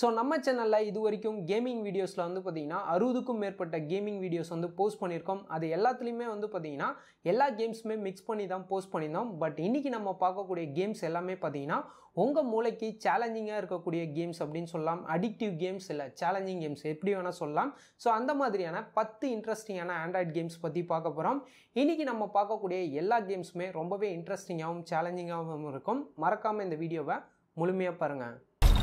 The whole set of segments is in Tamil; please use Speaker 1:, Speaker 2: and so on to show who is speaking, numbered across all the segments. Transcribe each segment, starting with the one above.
Speaker 1: ஸோ நம்ம சேனலில் இது வரைக்கும் கேமிங் வீடியோஸில் வந்து பார்த்தீங்கன்னா அறுபதுக்கும் மேற்பட்ட கேமிங் வீடியோஸ் வந்து போஸ்ட் பண்ணியிருக்கோம் அது எல்லாத்துலேயுமே வந்து பார்த்தீங்கன்னா எல்லா கேம்ஸுமே மிக்ஸ் பண்ணி தான் போஸ்ட் பண்ணியிருந்தோம் பட் இன்றைக்கி நம்ம பார்க்கக்கூடிய கேம்ஸ் எல்லாமே பார்த்தீங்கன்னா உங்கள் மூளைக்கு சேலஞ்சிங்காக இருக்கக்கூடிய கேம்ஸ் அப்படின்னு சொல்லலாம் அடிக்டிவ் கேம்ஸ் இல்லை சேலஞ்சிங் கேம்ஸ் எப்படி வேணால் சொல்லலாம் ஸோ அந்த மாதிரியான பத்து இன்ட்ரெஸ்டிங்கான ஆண்ட்ராய்ட் கேம்ஸ் பற்றி பார்க்க போகிறோம் இன்றைக்கி நம்ம பார்க்கக்கூடிய எல்லா கேம்ஸுமே ரொம்பவே இன்ட்ரெஸ்டிங்காகவும் சேலஞ்சிங்காகவும் இருக்கும் மறக்காமல் இந்த வீடியோவை முழுமையாக பாருங்கள்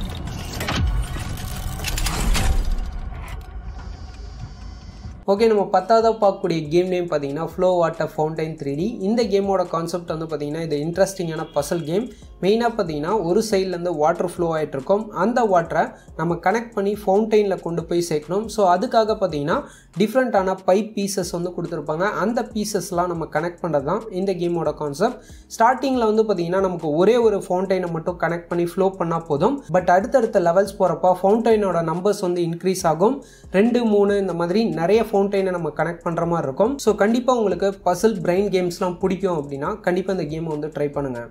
Speaker 1: ஓகே நம்ம பத்தாவது பார்க்கக்கூடிய கேம் நேம் பார்த்தீங்கன்னா flow water fountain three D இந்த கேமோட கான்செப்ட் வந்து பார்த்தீங்கன்னா இது இன்ட்ரெஸ்டிங்கான பசல் கேம் மெயினாக பார்த்தீங்கன்னா ஒரு சைட்லேருந்து வாட்டர் ஃப்ளோ ஆகிட்டு இருக்கும் அந்த வாட்டரை நம்ம கனெக்ட் பண்ணி ஃபவுண்டைனில் கொண்டு போய் சேர்க்கணும் ஸோ அதுக்காக பார்த்தீங்கன்னா டிஃப்ரெண்ட்டான பைப் பீசஸ் வந்து கொடுத்துருப்பாங்க அந்த பீசஸ்லாம் நம்ம கனெக்ட் பண்ணுறது தான் இந்த கேமோட கான்செப்ட் ஸ்டார்டிங்கில் வந்து பார்த்தீங்கன்னா நமக்கு ஒரே ஒரு ஃபவுண்டைனை மட்டும் கனெக்ட் பண்ணி ஃப்ளோ பண்ணால் போதும் பட் அடுத்தடுத்த லெவல்ஸ் போகிறப்ப ஃபவுண்டைனோட நம்பர்ஸ் வந்து இன்க்ரீஸ் ஆகும் ரெண்டு மூணு இந்த மாதிரி நிறைய ஃபவுண்டைனை நம்ம கனெக்ட் பண்ணுற மாதிரி இருக்கும் ஸோ கண்டிப்பாக உங்களுக்கு பசில் பிரெயின் கேம்ஸ்லாம் பிடிக்கும் அப்படின்னா கண்டிப்பாக இந்த கேமை வந்து ட்ரை பண்ணுங்கள்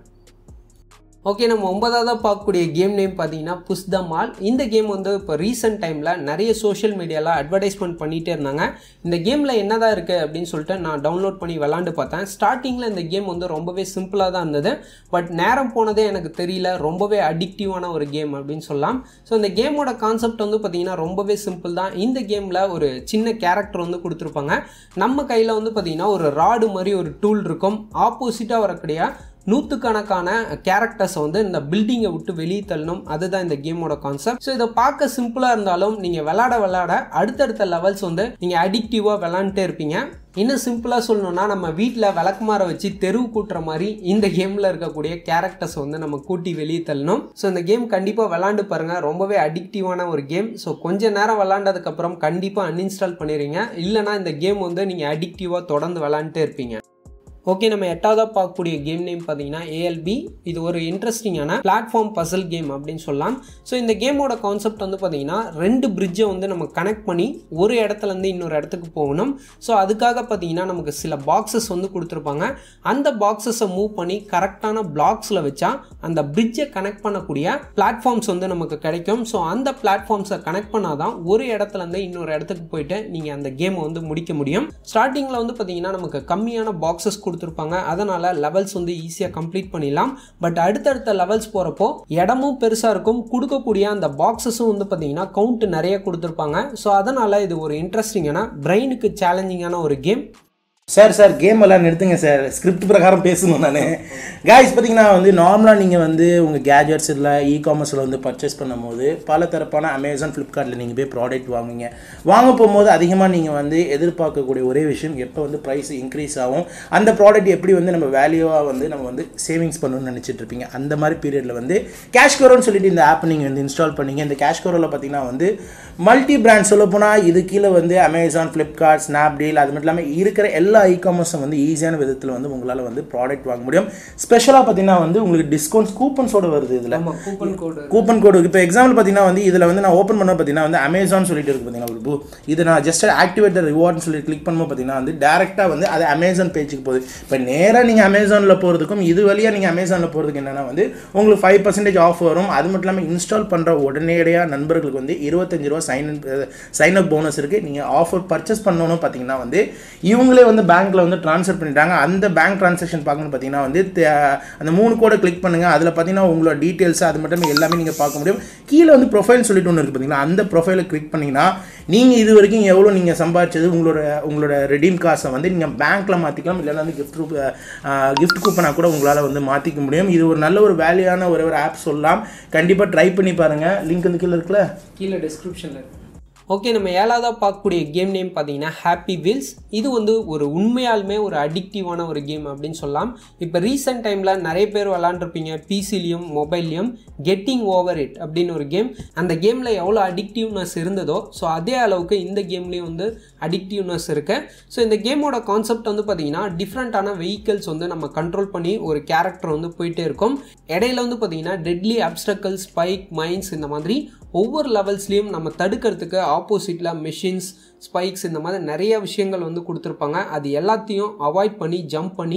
Speaker 1: ஓகே நம்ம ஒன்பதாவதாக பார்க்கக்கூடிய கேம் நேம் பார்த்தீங்கன்னா புஷ் த மால் இந்த கேம் வந்து இப்போ ரீசெண்ட் டைமில் நிறைய சோஷியல் மீடியாவில் அட்வர்டைஸ்மெண்ட் பண்ணிகிட்டே இருந்தாங்க இந்த கேமில் என்னதான் இருக்குது அப்படின்னு சொல்லிட்டு நான் டவுன்லோட் பண்ணி விளாண்டு பார்த்தேன் ஸ்டார்டிங்கில் இந்த கேம் வந்து ரொம்பவே சிம்பிளாக தான் இருந்தது பட் நேரம் போனதே எனக்கு தெரியல ரொம்பவே அடிக்டிவான ஒரு கேம் அப்படின்னு சொல்லலாம் ஸோ இந்த கேமோட கான்செப்ட் வந்து பார்த்தீங்கன்னா ரொம்பவே சிம்பிள் தான் இந்த கேமில் ஒரு சின்ன கேரக்டர் வந்து கொடுத்துருப்பாங்க நம்ம கையில் வந்து பார்த்தீங்கன்னா ஒரு ராடு மாதிரி ஒரு டூல் இருக்கும் ஆப்போசிட்டாக வரக்கூடிய நூற்றுக்கணக்கான கேரக்டர்ஸை வந்து இந்த பில்டிங்கை விட்டு வெளியே தள்ளணும் அதுதான் இந்த கேமோட கான்செப்ட் ஸோ இதை பார்க்க சிம்பிளாக இருந்தாலும் நீங்கள் விளாட விளாட அடுத்தடுத்த லெவல்ஸ் வந்து நீங்கள் அடிக்டிவாக விளாண்டுட்டே இருப்பீங்க இன்னும் சிம்பிளாக சொல்லணும்னா நம்ம வீட்டில் விளக்குமாற வச்சு தெருவு கூட்டுற மாதிரி இந்த கேமில் இருக்கக்கூடிய கேரக்டர்ஸ் வந்து நம்ம கூட்டி வெளியே தள்ளணும் ஸோ இந்த கேம் கண்டிப்பாக விளாண்டு பாருங்கள் ரொம்பவே அடிக்டிவான ஒரு கேம் ஸோ கொஞ்ச நேரம் விளாண்டதுக்கப்புறம் கண்டிப்பாக அன்இன்ஸ்டால் பண்ணிடுங்க இல்லைனா இந்த கேம் வந்து நீங்கள் அடிக்டிவாக தொடர்ந்து விளாண்டுட்டே இருப்பீங்க ஓகே நம்ம எட்டாவதாக பார்க்கக்கூடிய கேம் நேம் பார்த்தீங்கன்னா ஏஎல்பி இது ஒரு இன்ட்ரெஸ்டிங்கான பிளாட்ஃபார்ம் பசல் கேம் அப்படின்னு சொல்லலாம் ஸோ இந்த கேமோட கான்செப்ட் வந்து பார்த்தீங்கன்னா ரெண்டு பிரிட்ஜை வந்து நம்ம கனெக்ட் பண்ணி ஒரு இடத்துலேருந்து இன்னொரு இடத்துக்கு போகணும் ஸோ அதுக்காக பார்த்தீங்கன்னா நமக்கு சில பாக்ஸஸ் வந்து கொடுத்துருப்பாங்க அந்த பாக்ஸஸை மூவ் பண்ணி கரெக்டான பிளாக்ஸில் வச்சா அந்த பிரிட்ஜை கனெக்ட் பண்ணக்கூடிய பிளாட்ஃபார்ம்ஸ் வந்து நமக்கு கிடைக்கும் ஸோ அந்த பிளாட்ஃபார்ம்ஸை கனெக்ட் பண்ணாதான் ஒரு இடத்துலேருந்து இன்னொரு இடத்துக்கு போயிட்டு நீங்கள் அந்த கேமை வந்து முடிக்க முடியும் ஸ்டார்டிங்கில் வந்து பார்த்தீங்கன்னா நமக்கு கம்மியான பாக்ஸஸ் கொடுத்துருப்பாங்க அதனால் லெவல்ஸ் வந்து ஈஸியாக கம்ப்ளீட் பண்ணிடலாம் பட் அடுத்தடுத்த லெவல்ஸ் போகிறப்போ இடமும் பெருசாக இருக்கும் கொடுக்கக்கூடிய அந்த பாக்ஸஸும் வந்து பார்த்தீங்கன்னா கவுண்ட் நிறைய கொடுத்துருப்பாங்க ஸோ அதனால் இது ஒரு இன்ட்ரெஸ்டிங்கான பிரெயினுக்கு சேலஞ்சிங்கான ஒரு கேம்
Speaker 2: சார் சார் கேம் எல்லாம் நிறுத்துங்க சார் ஸ்கிரிப்ட் பிரகாரம் பேசணும் நான் காய்ஸ் பார்த்தீங்கன்னா வந்து நார்மலாக நீங்கள் வந்து உங்கள் கேஜெட்ஸ் இல்லை இ காமர்ஸில் வந்து பர்ச்சேஸ் பண்ணும்போது பல தரப்பான அமேசான் ஃப்ளிப்கார்ட்டில் நீங்கள் போய் ப்ராடக்ட் வாங்குவீங்க வாங்க போகும்போது அதிகமாக நீங்கள் வந்து எதிர்பார்க்கக்கூடிய ஒரே விஷயம் எப்போ வந்து ப்ரைஸ் இன்க்ரீஸ் ஆகும் அந்த ப்ராடக்ட் எப்படி வந்து நம்ம வேல்யூவாக வந்து நம்ம வந்து சேவிங்ஸ் பண்ணணும்னு நினச்சிட்டு இருப்பீங்க அந்த மாதிரி பீரியடில் வந்து கேஷ் கோரோன்னு சொல்லிட்டு இந்த ஆப் நீங்கள் வந்து இன்ஸ்டால் பண்ணீங்க இந்த கேஷ் கோரோவில் பார்த்தீங்கன்னா வந்து மல்டி பிராண்ட் சொல்ல போனால் இது கீழே வந்து அமேசான் ஃப்ளிப்கார்ட் ஸ்னாப்டீல் அது மட்டும் இல்லாமல் இருக்கிற எல்லா இ காமர்ஸும் வந்து ஈஸியான விதத்தில் வந்து உங்களால் வந்து ப்ராடக்ட் வாங்க முடியும் ஸ்பெஷலாக பார்த்தீங்கன்னா வந்து உங்களுக்கு டிஸ்கவுண்ட்ஸ் கூப்பன்ஸோட வருது இதில்
Speaker 1: ஆமாம் கூப்பன் கோடு
Speaker 2: கூப்பன் கோடு இப்போ எக்ஸாம்பிள் பார்த்தீங்கன்னா வந்து இதில் வந்து நான் ஓப்பன் பண்ண பார்த்தீங்கன்னா வந்து அமேசான் சொல்லிட்டு இருக்கு பார்த்தீங்கன்னா ஒரு book. இது நான் ஜஸ்ட் ஆக்டிவேட் ரிவார்ட்னு சொல்லி கிளிக் பண்ணும்போது பார்த்தீங்கன்னா வந்து டேரெக்டாக வந்து அது அமேசான் பேஜுக்கு போகுது இப்போ நேராக நீங்கள் அமேசானில் போகிறதுக்கும் இது வழியாக நீங்கள் அமேசானில் போகிறதுக்கு என்னென்னா வந்து உங்களுக்கு ஃபைவ் பர்சன்டேஜ் ஆஃப் வரும் அது மட்டும் இல்லாமல் இன்ஸ்டால் பண்ணுற உடனடியாக நண்பர்களுக்கு வந்து இருபத்தஞ்சு ரூபா சைன் சைன் அப் போனஸ் இருக்குது நீங்கள் ஆஃபர் பர்ச்சேஸ் பண்ணணும் பார்த்தீங்கன்னா வந்து இவங்களே வந்து பேங்க்கில் வந்து ட்ரான்ஸ்ஃபர் பண்ணிட்டாங்க அந்த பேங்க் ட்ரான்சாக்ஷன் பார்க்கணும்னு பார்த்தீங்கன்னா வந்து தே- அந்த மூணு கோடை கிளிக் பண்ணுங்கள் அதில் பார்த்தீங்கன்னா உங்களோட டீட்டெயில்ஸ் அது மட்டும் இல்லாம எல்லாமே நீங்கள் பார்க்க முடியும் கீழே வந்து ப்ரொஃபைல் சொல்லிட்டு ஒன்று இருக்குது பார்த்தீங்களா அந்த ப்ரொஃபைலை கிளிக் பண்ணிங்கன்னா நீங்கள் இது வரைக்கும் எவ்வளோ நீங்கள் சம்பாதிச்சது உங்களோட உங்களோட ரெடீம் காசை வந்து நீங்கள் பேங்க்கில் மாற்றிக்கலாம் இல்லைன்னா வந்து கிஃப்ட் கிஃப்ட் கூப்பனாக கூட உங்களால் வந்து மாற்றிக்க முடியும் இது ஒரு நல்ல ஒரு வேல்யூயான ஒரு ஒரு ஆப் சொல்லலாம் கண்டிப்பாக ட்ரை பண்ணி பாருங்கள் லிங்க் வந்து கீழே இருக்குல்ல
Speaker 1: கீழே டிஸ்கிரிப்ஷனில் இருக்கு ஓகே நம்ம ஏழாவதாக பார்க்கக்கூடிய கேம் நேம் பார்த்தீங்கன்னா ஹாப்பி வீல்ஸ் இது வந்து ஒரு உண்மையாலுமே ஒரு அடிக்டிவான ஒரு கேம் அப்படின்னு சொல்லலாம் இப்போ ரீசெண்ட் டைமில் நிறைய பேர் விளாண்டுருப்பீங்க பிசிலையும் மொபைல்லையும் கெட்டிங் ஓவர் இட் அப்படின்னு ஒரு கேம் அந்த கேமில் எவ்வளோ அடிக்டிவ்னஸ் இருந்ததோ ஸோ அதே அளவுக்கு இந்த கேம்லேயும் வந்து அடிக்டிவ்னஸ் இருக்கு ஸோ இந்த கேமோட கான்செப்ட் வந்து பார்த்தீங்கன்னா டிஃப்ரெண்ட்டான வெஹிக்கல்ஸ் வந்து நம்ம கண்ட்ரோல் பண்ணி ஒரு கேரக்டர் வந்து போயிட்டே இருக்கும் இடையில வந்து பார்த்தீங்கன்னா டெட்லி அப்ஸ்ட்ரக்கல் ஸ்பைக் மைன்ஸ் இந்த மாதிரி ஒவ்வொரு லெவல்ஸ்லேயும் நம்ம தடுக்கிறதுக்கு ஆப்போசிட்டில் மெஷின்ஸ் ஸ்பைக்ஸ் இந்த மாதிரி நிறைய விஷயங்கள் வந்து கொடுத்துருப்பாங்க அது எல்லாத்தையும் அவாய்ட் பண்ணி ஜம்ப் பண்ணி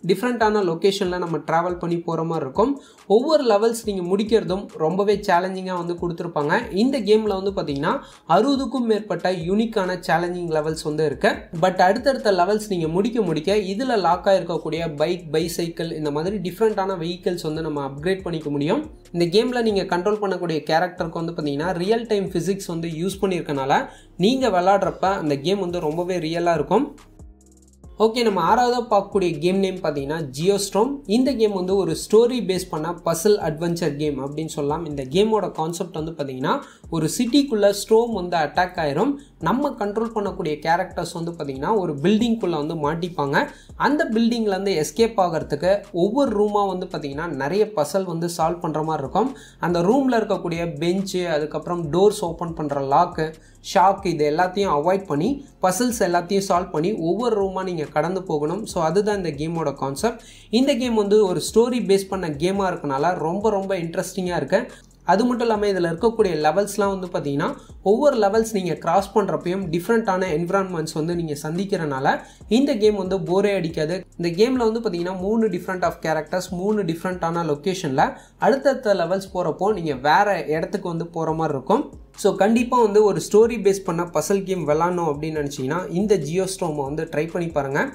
Speaker 1: டிஃப்ரெண்ட்டான லொக்கேஷனில் நம்ம ட்ராவல் பண்ணி போகிற மாதிரி இருக்கும் ஒவ்வொரு லெவல்ஸ் நீங்கள் முடிக்கிறதும் ரொம்பவே சேலஞ்சிங்காக வந்து கொடுத்துருப்பாங்க இந்த கேமில் வந்து பார்த்தீங்கன்னா அறுபதுக்கும் மேற்பட்ட யூனிக்கான சேலஞ்சிங் லெவல்ஸ் வந்து இருக்கு பட் அடுத்தடுத்த லெவல்ஸ் நீங்கள் முடிக்க முடிக்க இதில் லாக் ஆகிருக்கக்கூடிய பைக் பைசைக்கிள் இந்த மாதிரி டிஃப்ரெண்ட்டான வெஹிக்கிள்ஸ் வந்து நம்ம அப்கிரேட் பண்ணிக்க முடியும் இந்த கேமில் நீங்கள் கண்ட்ரோல் பண்ணக்கூடிய கேரக்டருக்கு வந்து பார்த்தீங்கன்னா ரியல் டைம் ஃபிசிக்ஸ் வந்து யூஸ் பண்ணியிருக்கனால நீங்கள் விளாட்றப்ப அந்த கேம் வந்து ரொம்பவே ரியலாக இருக்கும் ஓகே நம்ம ஆறாவதாக பார்க்கக்கூடிய கேம் நேம் பார்த்தீங்கன்னா ஜியோஸ்ட்ரோம் இந்த கேம் வந்து ஒரு ஸ்டோரி பேஸ் பண்ண பசில் அட்வென்ச்சர் கேம் அப்படின்னு சொல்லலாம் இந்த கேமோட கான்செப்ட் வந்து பார்த்தீங்கன்னா ஒரு சிட்டிக்குள்ளே ஸ்ட்ரோம் வந்து அட்டாக் ஆயிரும் நம்ம கண்ட்ரோல் பண்ணக்கூடிய கேரக்டர்ஸ் வந்து பார்த்தீங்கன்னா ஒரு பில்டிங்குள்ளே வந்து மாட்டிப்பாங்க அந்த பில்டிங்லேருந்து எஸ்கேப் ஆகிறதுக்கு ஒவ்வொரு ரூமாக வந்து பார்த்தீங்கன்னா நிறைய பசல் வந்து சால்வ் பண்ணுற மாதிரி இருக்கும் அந்த ரூமில் இருக்கக்கூடிய பெஞ்சு அதுக்கப்புறம் டோர்ஸ் ஓப்பன் பண்ணுற லாக்கு ஷாக் இது எல்லாத்தையும் அவாய்ட் பண்ணி பசில்ஸ் எல்லாத்தையும் சால்வ் பண்ணி ஒவ்வொரு ரூமாக நீங்கள் கடந்து போகணும் ஸோ அதுதான் இந்த கேமோட கான்செப்ட் இந்த கேம் வந்து ஒரு ஸ்டோரி பேஸ் பண்ண கேமாக இருக்கனால ரொம்ப ரொம்ப இன்ட்ரெஸ்டிங்காக இருக்கு அது மட்டும் இல்லாமல் இதில் இருக்கக்கூடிய லெவல்ஸ்லாம் வந்து பார்த்தீங்கன்னா ஒவ்வொரு லெவல்ஸ் நீங்கள் கிராஸ் பண்ணுறப்பையும் டிஃப்ரெண்ட்டான என்விரான்மெண்ட்ஸ் வந்து நீங்கள் சந்திக்கிறனால இந்த கேம் வந்து போரே அடிக்காது இந்த கேமில் வந்து பார்த்தீங்கன்னா மூணு டிஃப்ரெண்ட் ஆஃப் கேரக்டர்ஸ் மூணு டிஃப்ரெண்ட்டான லொக்கேஷனில் அடுத்தடுத்த லெவல்ஸ் போகிறப்போ நீங்கள் வேறு இடத்துக்கு வந்து போகிற மாதிரி இருக்கும் ஸோ கண்டிப்பாக வந்து ஒரு ஸ்டோரி பேஸ் பண்ண பசல் கேம் விளாட்ணும் அப்படின்னு நினச்சிங்கன்னா இந்த ஜியோ ஸ்டோமை வந்து ட்ரை பண்ணி பாருங்கள்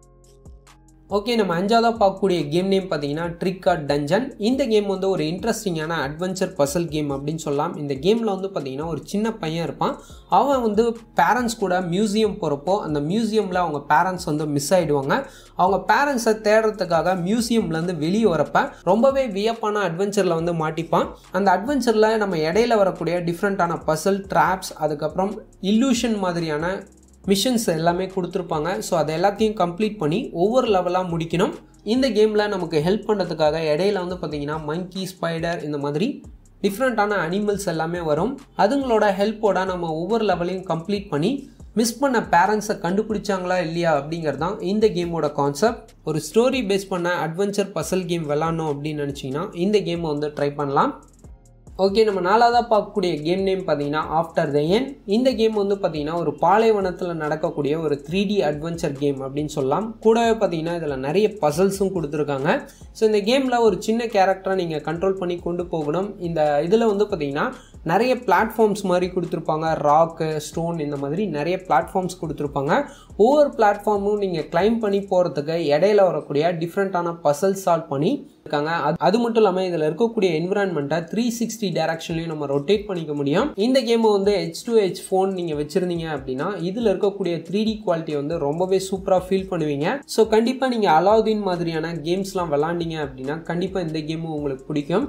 Speaker 1: ஓகே நம்ம அஞ்சாவதாக பார்க்கக்கூடிய கேம் நேம் பார்த்தீங்கன்னா ட்ரிக் ஆர் டஞ்சன் இந்த கேம் வந்து ஒரு இன்ட்ரெஸ்டிங்கான அட்வென்ச்சர் பசல் கேம் அப்படின்னு சொல்லலாம் இந்த கேமில் வந்து பார்த்தீங்கன்னா ஒரு சின்ன பையன் இருப்பான் அவன் வந்து பேரண்ட்ஸ் கூட மியூசியம் போகிறப்போ அந்த மியூசியமில் அவங்க பேரண்ட்ஸ் வந்து மிஸ் ஆகிடுவாங்க அவங்க பேரண்ட்ஸை தேடுறதுக்காக மியூசியம்லேருந்து வெளியே வரப்ப ரொம்பவே வியப்பான அட்வென்ச்சரில் வந்து மாட்டிப்பான் அந்த அட்வென்ச்சரில் நம்ம இடையில வரக்கூடிய டிஃப்ரெண்ட்டான பசல் ட்ராப்ஸ் அதுக்கப்புறம் இல்லூஷன் மாதிரியான மிஷன்ஸ் எல்லாமே கொடுத்துருப்பாங்க ஸோ அதை எல்லாத்தையும் கம்ப்ளீட் பண்ணி ஒவ்வொரு லெவலாக முடிக்கணும் இந்த கேமில் நமக்கு ஹெல்ப் பண்ணுறதுக்காக இடையில வந்து பார்த்தீங்கன்னா மங்கி ஸ்பைடர் இந்த மாதிரி டிஃப்ரெண்ட்டான அனிமல்ஸ் எல்லாமே வரும் அதுங்களோட ஹெல்ப்போட நம்ம ஒவ்வொரு லெவலையும் கம்ப்ளீட் பண்ணி மிஸ் பண்ண பேரண்ட்ஸை கண்டுபிடிச்சாங்களா இல்லையா அப்படிங்கிறது தான் இந்த கேமோட கான்செப்ட் ஒரு ஸ்டோரி பேஸ் பண்ண அட்வென்ச்சர் பசல் கேம் விளாட்ணும் அப்படின்னு நினச்சிங்கன்னா இந்த கேமை வந்து ட்ரை பண்ணலாம் ஓகே நம்ம நாலாவதாக பார்க்கக்கூடிய கேம் நேம் பார்த்தீங்கன்னா ஆஃப்டர் த என் இந்த கேம் வந்து பார்த்தீங்கன்னா ஒரு பாலைவனத்தில் நடக்கக்கூடிய ஒரு த்ரீ டி அட்வென்ச்சர் கேம் அப்படின்னு சொல்லலாம் கூடவே பார்த்தீங்கன்னா இதில் நிறைய பசல்ஸும் கொடுத்துருக்காங்க ஸோ இந்த கேமில் ஒரு சின்ன கேரக்டரை நீங்கள் கண்ட்ரோல் பண்ணி கொண்டு போகணும் இந்த இதில் வந்து பார்த்தீங்கன்னா நிறைய பிளாட்ஃபார்ம்ஸ் மாதிரி கொடுத்துருப்பாங்க ராக்கு ஸ்டோன் இந்த மாதிரி நிறைய பிளாட்ஃபார்ம்ஸ் கொடுத்துருப்பாங்க ஒவ்வொரு பிளாட்ஃபார்மும் நீங்கள் கிளைம் பண்ணி போகிறதுக்கு இடையில வரக்கூடிய டிஃப்ரெண்ட்டான பசல் சால்வ் பண்ணி இருக்காங்க அது அது மட்டும் இல்லாமல் இதில் இருக்கக்கூடிய என்விரான்மெண்ட்டை த்ரீ சிக்ஸ்டி டேரக்ஷன்லையும் நம்ம ரொட்டேட் பண்ணிக்க முடியும் இந்த கேமை வந்து ஹெச் டு ஹெச் ஃபோன் நீங்கள் வச்சுருந்தீங்க அப்படின்னா இதில் இருக்கக்கூடிய த்ரீ டி குவாலிட்டி வந்து ரொம்பவே சூப்பராக ஃபீல் பண்ணுவீங்க ஸோ கண்டிப்பாக நீங்கள் அலாவுதீன் மாதிரியான கேம்ஸ்லாம் விளாண்டீங்க அப்படின்னா கண்டிப்பாக இந்த கேமும் உங்களுக்கு பிடிக்கும்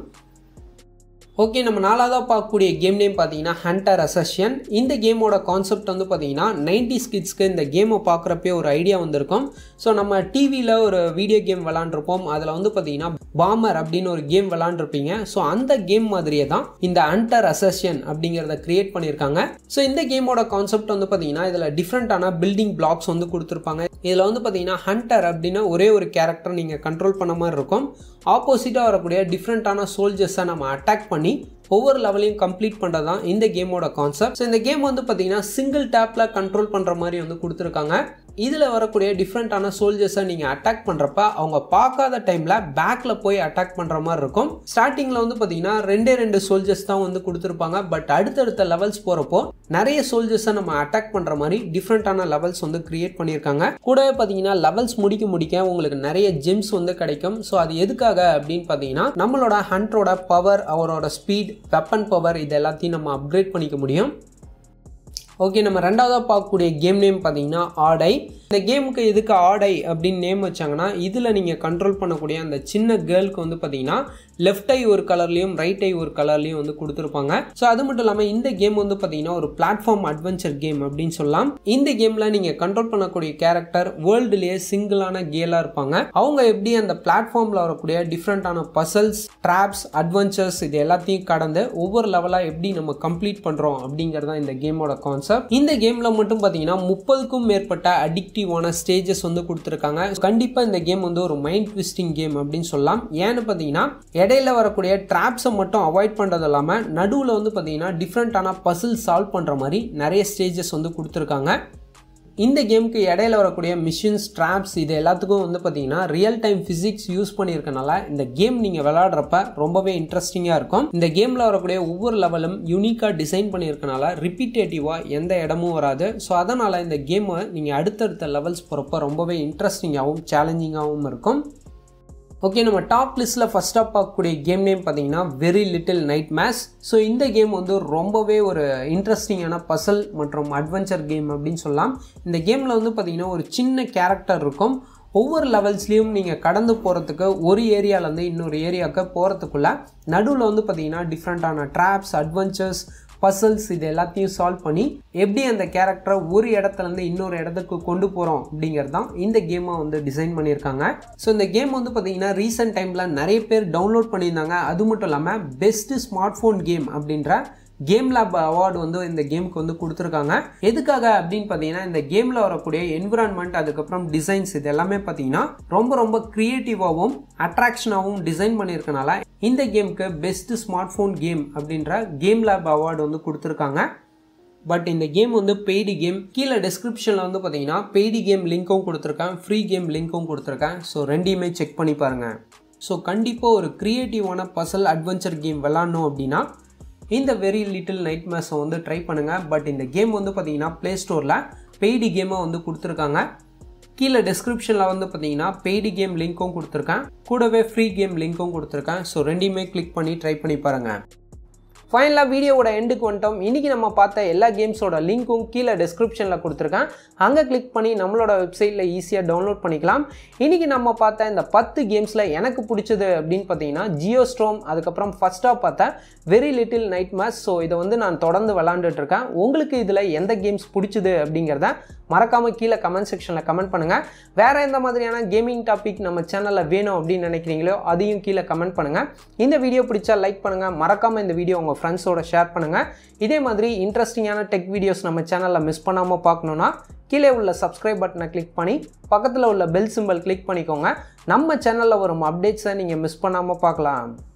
Speaker 1: ஓகே நம்ம நாலாவதாக பார்க்கக்கூடிய கேம் நேம் பார்த்தீங்கன்னா ஹண்டர் அசஷியன் இந்த கேமோட கான்செப்ட் வந்து பார்த்தீங்கன்னா நைன்டி ஸ்கிட்ஸ்க்கு இந்த கேமை பார்க்குறப்பே ஒரு ஐடியா வந்திருக்கும் ஸோ நம்ம டிவியில் ஒரு வீடியோ கேம் விளாண்டுருப்போம் அதில் வந்து பார்த்தீங்கன்னா பாமர் அப்படின்னு ஒரு கேம் விளாண்டுருப்பீங்க ஸோ அந்த கேம் மாதிரியே தான் இந்த ஹண்டர் அசஷியன் அப்படிங்கிறத கிரியேட் பண்ணியிருக்காங்க ஸோ இந்த கேமோட கான்செப்ட் வந்து பார்த்தீங்கன்னா இதில் டிஃப்ரெண்ட்டான பில்டிங் பிளாக்ஸ் வந்து கொடுத்துருப்பாங்க இதில் வந்து பார்த்தீங்கன்னா ஹண்டர் அப்படின்னா ஒரே ஒரு கேரக்டர் நீங்கள் கண்ட்ரோல் பண்ண மாதிரி இருக்கும் ஆப்போசிட்டாக வரக்கூடிய டிஃப்ரெண்ட்டான சோல்ஜர்ஸை நம்ம அட்டாக் பண்ணி ஒவ்வொரு லெவலையும் கம்ப்ளீட் பண்ணுறது தான் இந்த கேமோட கான்செப்ட் ஸோ இந்த கேம் வந்து பார்த்தீங்கன்னா சிங்கிள் டேப்பில் கண்ட்ரோல் பண்ணுற மாதிரி வந்து கொடுத்துருக்காங்க இதில் வரக்கூடிய டிஃப்ரெண்ட்டான சோல்ஜர்ஸை நீங்கள் அட்டாக் பண்ணுறப்ப அவங்க பார்க்காத டைமில் பேக்கில் போய் அட்டாக் பண்ணுற மாதிரி இருக்கும் ஸ்டார்டிங்கில் வந்து பார்த்தீங்கன்னா ரெண்டே ரெண்டு சோல்ஜர்ஸ் தான் வந்து கொடுத்துருப்பாங்க பட் அடுத்தடுத்த லெவல்ஸ் போகிறப்போ நிறைய சோல்ஜர்ஸை நம்ம அட்டாக் பண்ணுற மாதிரி டிஃப்ரெண்ட்டான லெவல்ஸ் வந்து கிரியேட் பண்ணியிருக்காங்க கூடவே பார்த்தீங்கன்னா லெவல்ஸ் முடிக்க முடிக்க உங்களுக்கு நிறைய ஜெம்ஸ் வந்து கிடைக்கும் ஸோ அது எதுக்காக அப்படின்னு பார்த்தீங்கன்னா நம்மளோட ஹண்ட்ரோட பவர் அவரோட ஸ்பீட் வெப்பன் பவர் இது எல்லாத்தையும் நம்ம அப்கிரேட் பண்ணிக்க முடியும் ஓகே நம்ம ரெண்டாவதாக பார்க்கக்கூடிய கேம் நேம் பார்த்தீங்கன்னா ஆடை இந்த கேமுக்கு எதுக்கு ஆடை அப்படின்னு நேம் வச்சாங்கன்னா இதில் நீங்கள் கண்ட்ரோல் பண்ணக்கூடிய அந்த சின்ன கேர்ளுக்கு வந்து பார்த்தீங்கன்னா லெஃப்ட் ஐ ஒரு கலர்லையும் ரைட் ஐ ஒரு கலர்லையும் வந்து கொடுத்துருப்பாங்க ஸோ அது மட்டும் இல்லாமல் இந்த கேம் வந்து பார்த்தீங்கன்னா ஒரு பிளாட்ஃபார்ம் அட்வென்ச்சர் கேம் அப்படின்னு சொல்லலாம் இந்த கேமில் நீங்கள் கண்ட்ரோல் பண்ணக்கூடிய கேரக்டர் வேர்ல்டுலேயே சிங்கிளான கேலாக இருப்பாங்க அவங்க எப்படி அந்த பிளாட்ஃபார்மில் வரக்கூடிய டிஃப்ரெண்ட்டான பசல்ஸ் ட்ராப்ஸ் அட்வென்ச்சர்ஸ் இது எல்லாத்தையும் கடந்து ஒவ்வொரு லெவலாக எப்படி நம்ம கம்ப்ளீட் பண்ணுறோம் அப்படிங்கிறது இந்த கேமோட கான்செப்ட் இந்த கேமில் மட்டும் பார்த்தீங்கன்னா முப்பதுக்கும் மேற்பட்ட அடிக்டிவான ஸ்டேஜஸ் வந்து கொடுத்துருக்காங்க கண்டிப்பாக இந்த கேம் வந்து ஒரு மைண்ட் ட்விஸ்டிங் கேம் அப்படின்னு சொல்லலாம் ஏன்னு பார்த்தீங்கன்னா இடையில வரக்கூடிய ட்ராப்ஸை மட்டும் அவாய்ட் பண்ணுறது இல்லாமல் நடுவில் வந்து பார்த்தீங்கன்னா டிஃப்ரெண்ட்டான பசில் சால்வ் பண்ணுற மாதிரி நிறைய ஸ்டேஜஸ் வந்து கொடுத்துருக்காங்க இந்த கேமுக்கு இடையில வரக்கூடிய மிஷின்ஸ் ட்ராப்ஸ் இது எல்லாத்துக்கும் வந்து பார்த்தீங்கன்னா ரியல் டைம் ஃபிசிக்ஸ் யூஸ் பண்ணியிருக்கனால இந்த கேம் நீங்கள் விளையாடுறப்ப ரொம்பவே இன்ட்ரெஸ்டிங்காக இருக்கும் இந்த கேமில் வரக்கூடிய ஒவ்வொரு லெவலும் யூனிக்காக டிசைன் பண்ணியிருக்கனால ரிப்பீட்டேட்டிவாக எந்த இடமும் வராது ஸோ அதனால் இந்த கேமை நீங்கள் அடுத்தடுத்த லெவல்ஸ் போகிறப்ப ரொம்பவே இன்ட்ரெஸ்டிங்காகவும் சேலஞ்சிங்காகவும் இருக்கும் ஓகே நம்ம டாப் லிஸ்ட்டில் ஃபஸ்ட்டாக பார்க்கக்கூடிய கேம் நேம் பார்த்தீங்கன்னா very little nightmares so இந்த கேம் வந்து ரொம்பவே ஒரு இன்ட்ரெஸ்டிங்கான பசல் மற்றும் அட்வென்ச்சர் கேம் அப்படின்னு சொல்லலாம் இந்த கேமில் வந்து பார்த்தீங்கன்னா ஒரு சின்ன கேரக்டர் இருக்கும் ஒவ்வொரு லெவல்ஸ்லேயும் நீங்கள் கடந்து போகிறதுக்கு ஒரு ஏரியாவிலேருந்து இன்னொரு ஏரியாவுக்கு போகிறதுக்குள்ள நடுவில் வந்து பார்த்தீங்கன்னா டிஃப்ரெண்ட்டான ட்ராப்ஸ் அட்வென்ச்சர்ஸ் பசல்ஸ் இது எல்லாத்தையும் சால்வ் பண்ணி எப்படி அந்த கேரக்டரை ஒரு இடத்துலேருந்து இன்னொரு இடத்துக்கு கொண்டு போகிறோம் அப்படிங்கிறது தான் இந்த கேமை வந்து டிசைன் பண்ணியிருக்காங்க ஸோ இந்த கேம் வந்து பார்த்தீங்கன்னா ரீசெண்ட் டைமில் நிறைய பேர் டவுன்லோட் பண்ணியிருந்தாங்க அது மட்டும் இல்லாமல் பெஸ்ட்டு ஸ்மார்ட் ஃபோன் கேம் அப்படின்ற கேம் லேப் அவார்டு வந்து இந்த கேமுக்கு வந்து கொடுத்துருக்காங்க எதுக்காக அப்படின்னு பார்த்தீங்கன்னா இந்த கேமில் வரக்கூடிய என்விரான்மெண்ட் அதுக்கப்புறம் டிசைன்ஸ் இது எல்லாமே பார்த்தீங்கன்னா ரொம்ப ரொம்ப க்ரியேட்டிவாகவும் அட்ராக்ஷனாகவும் டிசைன் பண்ணியிருக்கனால இந்த கேமுக்கு பெஸ்ட் ஸ்மார்ட் ஃபோன் கேம் அப்படின்ற கேம் லேப் அவார்டு வந்து கொடுத்துருக்காங்க பட் இந்த கேம் வந்து பெய்டு கேம் கீழே டிஸ்கிரிப்ஷனில் வந்து பார்த்தீங்கன்னா பெய்டு கேம் லிங்க்கும் கொடுத்துருக்கேன் ஃப்ரீ கேம் லிங்க்கும் கொடுத்துருக்கேன் ஸோ ரெண்டையுமே செக் பண்ணி பாருங்கள் ஸோ கண்டிப்பாக ஒரு க்ரியேட்டிவான பசல் அட்வென்ச்சர் கேம் விளாட்ணும் அப்படின்னா இந்த வெரி லிட்டில் நைட் மேஸை வந்து ட்ரை பண்ணுங்கள் பட் இந்த கேம் வந்து பார்த்தீங்கன்னா ப்ளே ஸ்டோரில் பெய்டு கேமை வந்து கொடுத்துருக்காங்க கீழே டிஸ்கிரிப்ஷனில் வந்து பார்த்தீங்கன்னா பெய்டு கேம் லிங்க்கும் கொடுத்துருக்கேன் கூடவே ஃப்ரீ கேம் லிங்க்கும் கொடுத்துருக்கேன் ஸோ ரெண்டையுமே கிளிக் பண்ணி ட்ரை பண்ணி பாருங்கள் ஃபைனலாக வீடியோவோட எண்டுக்கு வந்துட்டோம் இன்றைக்கி நம்ம பார்த்த எல்லா கேம்ஸோட லிங்க்கும் கீழே டிஸ்கிரிப்ஷனில் கொடுத்துருக்கேன் அங்கே கிளிக் பண்ணி நம்மளோட வெப்சைட்டில் ஈஸியாக டவுன்லோட் பண்ணிக்கலாம் இன்றைக்கி நம்ம பார்த்த இந்த பத்து கேம்ஸில் எனக்கு பிடிச்சது அப்படின்னு பார்த்தீங்கன்னா ஜியோ ஸ்ட்ரோம் அதுக்கப்புறம் ஃபஸ்ட்டாக பார்த்த very little nightmares so இதை வந்து நான் தொடர்ந்து விளாண்டுட்டு இருக்கேன் உங்களுக்கு இதில் எந்த கேம்ஸ் பிடிச்சது அப்படிங்கிறத மறக்காமல் கீழே கமெண்ட் செக்ஷனில் கமெண்ட் பண்ணுங்கள் வேறு எந்த மாதிரியான கேமிங் டாபிக் நம்ம சேனலில் வேணும் அப்படின்னு நினைக்கிறீங்களோ அதையும் கீழே கமெண்ட் பண்ணுங்கள் இந்த வீடியோ பிடிச்சா லைக் பண்ணுங்கள் மறக்காமல் இந்த வீடியோ உங்கள் ஃப்ரெண்ட்ஸோட ஷேர் பண்ணுங்கள் இதே மாதிரி இன்ட்ரெஸ்டிங்கான டெக் வீடியோஸ் நம்ம சேனலில் மிஸ் பண்ணாமல் பார்க்கணுன்னா கீழே உள்ள சப்ஸ்கிரைப் பட்டனை கிளிக் பண்ணி பக்கத்தில் உள்ள பெல் சிம்பல் கிளிக் பண்ணிக்கோங்க நம்ம சேனலில் வரும் அப்டேட்ஸை நீங்கள் மிஸ் பண்ணாமல் பார்க்கலாம்